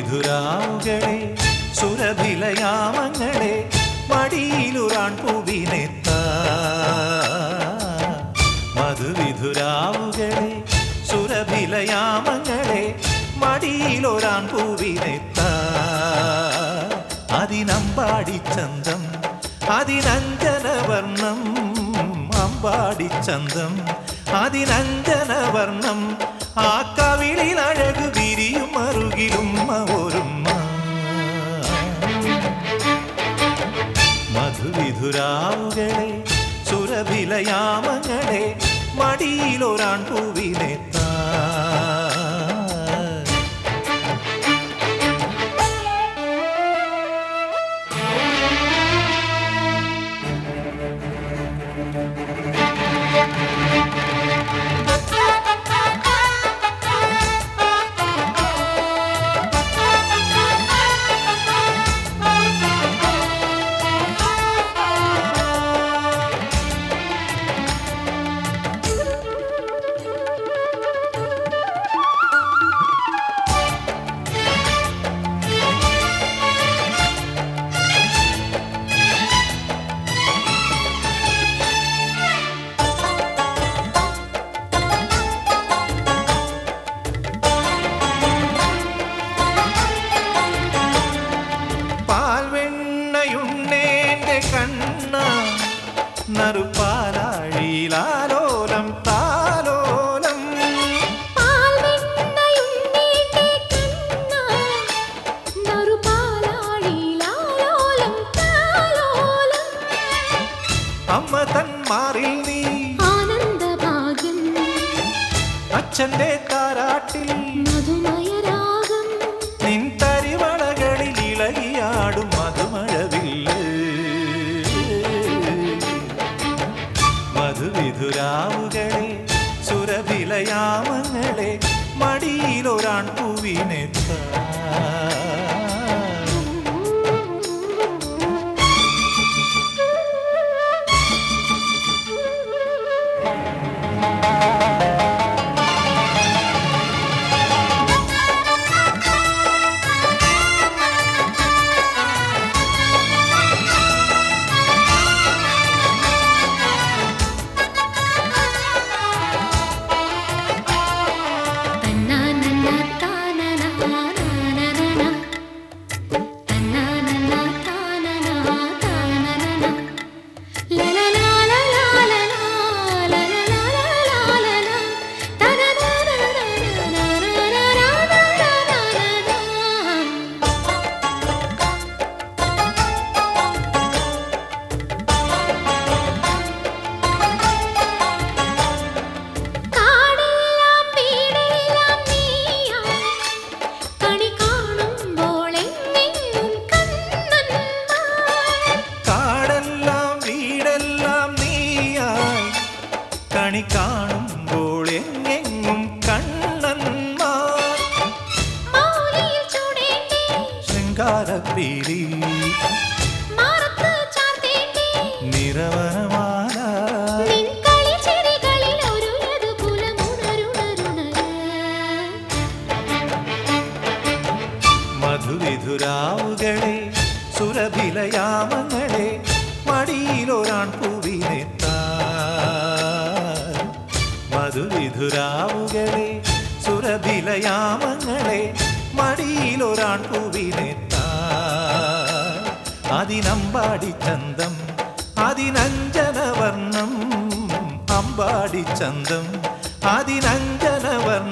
മധുവിധുരാവുകളെ സുരഭിലയാമങ്ങളെ മടിയിലുറാൻ പൂവിനെത്ത മധുവിധുരാവുകളെ സുരഭിലയാമങ്ങളെ മടിയിലൊരാൻ പൂവിനെത്ത അതിനമ്പാടി ചന്തം അതിനഞ്ജനവർണം അമ്പാടി ചന്തം അതിനഞ്ജനവർണം ആ കവിളിൽ അഴകു വിരിയും അറുകിലും ഒരുമ്മ മധുവിധുരാവുകളെ സുരഭിലയാമങ്ങളെ മടിയിലൊരാൺ പൂവിനെത്താ പാൽവെണ്ണയുണ്ണേന്റെ കണ്ണ നറുപാലാഴിയിലാലോലം താലോലം അമ്മ തന്മാറിൽ നീ അച്ഛന്റെ താരാട്ടിൽ നിൻ തരിവളകളിൽ ഇളകിയാടും മധുമഴവില്ല് മധുവിധുരാവുകളെ സുരഭിലയാമങ്ങളെ മടിയിലൊരാൺ പൂവിനെത്ത കാടെല്ലാം വീടെല്ലാം നീയായി കണി കാണുമ്പോൾ എങ്ങെങ്ങും കണ്ണന്മാർ കാടെല്ലാം വീടെല്ലാം നീയായി കണി കാണുമ്പോൾ എങ്ങെങ്ങും കണ്ണന്മാർ മൗലിയിൽ ചൂടേണ്ടേ ശൃംഗാരപ്പീലി മാറത്ത് ചാർത്തേണ്ടേ നിറവനമാല നിൻ കളിച്ചിരികളിൽ ഒരു യദുകുലമുണരുണരുണര് മധുവിധുരാവുകളെ സുരഭിലയാമങ്ങളെ മടിയിലൊരാൺ പൂവിനെത്ത മധുവിധുരാവുകളെ സുരഭിലയാമങ്ങളെ മടിയിലൊരാൺ പൂവിനെത്ത അതിനമ്പാടി ചന്തം അതിനഞ്ജനവർണം അമ്പാടി ചന്തം അതിനഞ്ജനവർണം